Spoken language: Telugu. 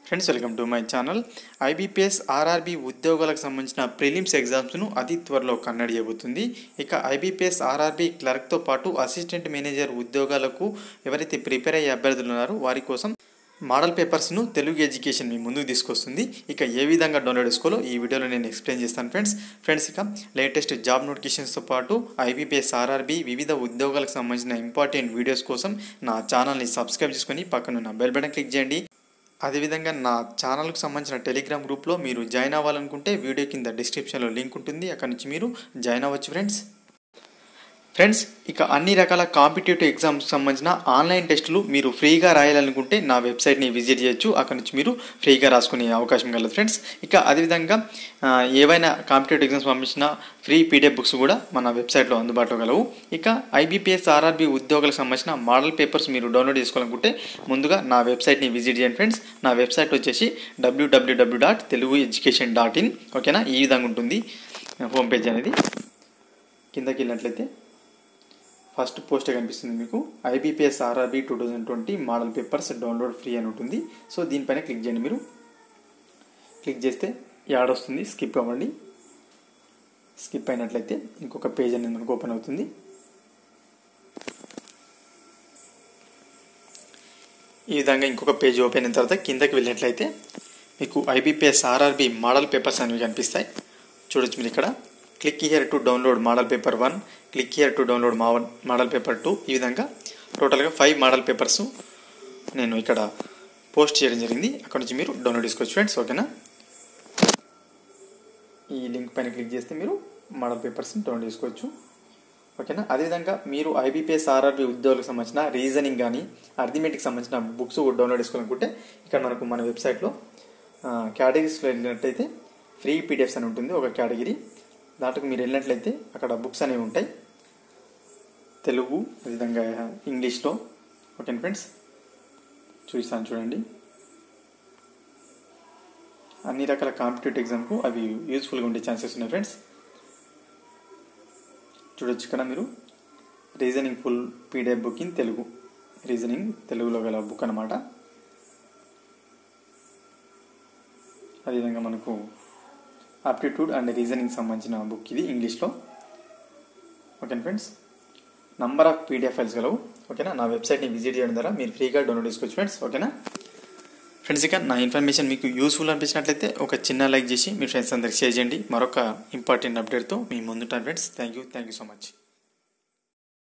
friends welcome to my channel IBPS RRB ఉద్యోగాలకు సంబంధించిన ప్రిలిమ్స్ ఎగ్జామ్స్ను అతి త్వరలో కన్నడి చేయబోతుంది ఇక ఐబీపీఎస్ ఆర్ఆర్బీ క్లర్క్తో పాటు అసిస్టెంట్ మేనేజర్ ఉద్యోగాలకు ఎవరైతే ప్రిపేర్ అయ్యే అభ్యర్థులు ఉన్నారో వారి కోసం మోడల్ పేపర్స్ను తెలుగు ఎడ్యుకేషన్ మీ ముందుకు తీసుకొస్తుంది ఇక ఏ విధంగా డౌన్లోడ్ చేసుకోవాలో ఈ వీడియోలో నేను ఎక్స్ప్లెయిన్ చేస్తాను ఫ్రెండ్స్ ఫ్రెండ్స్ ఇక లేటెస్ట్ జాబ్ నోటిఫికేషన్స్తో పాటు ఐబీపీఎస్ ఆర్ఆర్బీ వివిధ ఉద్యోగాలకు సంబంధించిన ఇంపార్టెంట్ వీడియోస్ కోసం నా ఛానల్ని సబ్స్క్రైబ్ చేసుకొని పక్కన బెల్ బటన్ క్లిక్ చేయండి అదేవిధంగా నా ఛానల్కు సంబంధించిన టెలిగ్రామ్ గ్రూప్లో మీరు జాయిన్ అవ్వాలనుకుంటే వీడియో కింద డిస్క్రిప్షన్లో లింక్ ఉంటుంది అక్కడ నుంచి మీరు జాయిన్ అవ్వచ్చు ఫ్రెండ్స్ ఫ్రెండ్స్ ఇక అన్ని రకాల కాంపిటేటివ్ ఎగ్జామ్స్ సంబంధించిన ఆన్లైన్ టెస్టులు మీరు ఫ్రీగా రాయాలనుకుంటే నా వెబ్సైట్ని విజిట్ చేయొచ్చు అక్కడ నుంచి మీరు ఫ్రీగా రాసుకునే అవకాశం కలదు ఫ్రెండ్స్ ఇక అదేవిధంగా ఆ, ఏవైనా కాంపిటేటివ్ ఎగ్జామ్స్ సంబంధించిన ఫ్రీ పీడిఎఫ్ బుక్స్ కూడా మన వెబ్సైట్లో అందుబాటులో గలవు ఇక ఐబీపీఎస్ ఆర్ఆర్బీ ఉద్యోగాలకు సంబంధించిన మోడల్ పేపర్స్ మీరు డౌన్లోడ్ చేసుకోవాలనుకుంటే ముందుగా నా వెబ్సైట్ని విజిట్ చేయండి ఫ్రెండ్స్ నా వెబ్సైట్ వచ్చేసి డబ్ల్యూడబ్ల్యూడబ్ల్యూ dot Telugu education dot in ఓకేనా ఈ విధంగా ఉంటుంది హోమ్ పేజ్ అనేది కిందకి వెళ్ళినట్లయితే ఫస్ట్ పోస్టే కనిపిస్తుంది మీకు IBPS RRB two thousand twenty model papers download free అని ఉంటుంది సో దీనిపైన క్లిక్ చేయండి మీరు క్లిక్ చేస్తే యాడ్ వస్తుంది స్కిప్ అవ్వండి స్కిప్ అయినట్లయితే ఇంకొక పేజ్ అనేది మనకు ఓపెన్ అవుతుంది ఈ విధంగా ఇంకొక పేజ్ ఓపెన్ అయిన తర్వాత కిందకి వెళ్ళినట్లయితే మీకు ఐబీపీఎస్ ఆర్ఆర్బీ మోడల్ పేపర్స్ అనేవి కనిపిస్తాయి చూడొచ్చు మీరు ఇక్కడ click here to download model paper one click here to download model paper two ఈ విధంగా టోటల్గా ఫైవ్ మోడల్ పేపర్స్ నేను ఇక్కడ పోస్ట్ చేయడం జరిగింది అక్కడ నుంచి మీరు డౌన్లోడ్ చేసుకోవచ్చు ఫ్రెండ్స్ ఓకేనా ఈ లింక్ పైన క్లిక్ చేస్తే మీరు మోడల్ పేపర్స్ని డౌన్లోడ్ చేసుకోవచ్చు ఓకేనా అదేవిధంగా మీరు ఐబీపీఎస్ ఆర్ఆర్బీ ఉద్యోగులకు సంబంధించిన రీజనింగ్ కానీ అర్థమెటిక్ సంబంధించిన బుక్స్ కూడా డౌన్లోడ్ చేసుకోవాలనుకుంటే ఇక్కడ మనకు మన వెబ్సైట్లో కేటగిరీస్లో వెళ్ళినట్టయితే ఫ్రీ పీడిఎఫ్స్ అని ఉంటుంది ఒక కేటగిరీ దాంట్లోకి మీరు వెళ్ళినట్లయితే అక్కడ బుక్స్ అనేవి ఉంటాయి తెలుగు అదేవిధంగా ఇంగ్లీష్లో ఓకే ఫ్రెండ్స్ చూపిస్తాను చూడండి అన్ని రకాల కాంపిటేటివ్ ఎగ్జామ్కు అవి యూస్ఫుల్గా ఉండే ఛాన్సెస్ ఉన్నాయి ఫ్రెండ్స్ చూడొచ్చు ఇక్కడ మీరు reasoning full PDF book in Telugu reasoning తెలుగులో గల బుక్ అనమాట అదేవిధంగా మనకు ఆప్టిట్యూడ్ అండ్ రీజనింగ్ సంబంధించిన బుక్ ఇది ఇంగ్లీష్లో okay friends number of PDF files గలవు ఓకేనా నా వెబ్సైట్ని విజిట్ చేయడం ద్వారా మీరు ఫ్రీగా డౌన్లోడ్ చేసుకోవచ్చు ఫ్రెండ్స్ ఓకేనా ఫ్రెండ్స్ ఇక నా ఇన్ఫర్మేషన్ మీకు యూస్ఫుల్ అనిపించినట్లయితే ఒక చిన్న లైక్ చేసి మీ ఫ్రెండ్స్ అందరికి షేర్ చేయండి మరొక ఇంపార్టెంట్ అప్డేట్తో మీ ముందుంటాను friends thank you thank you so much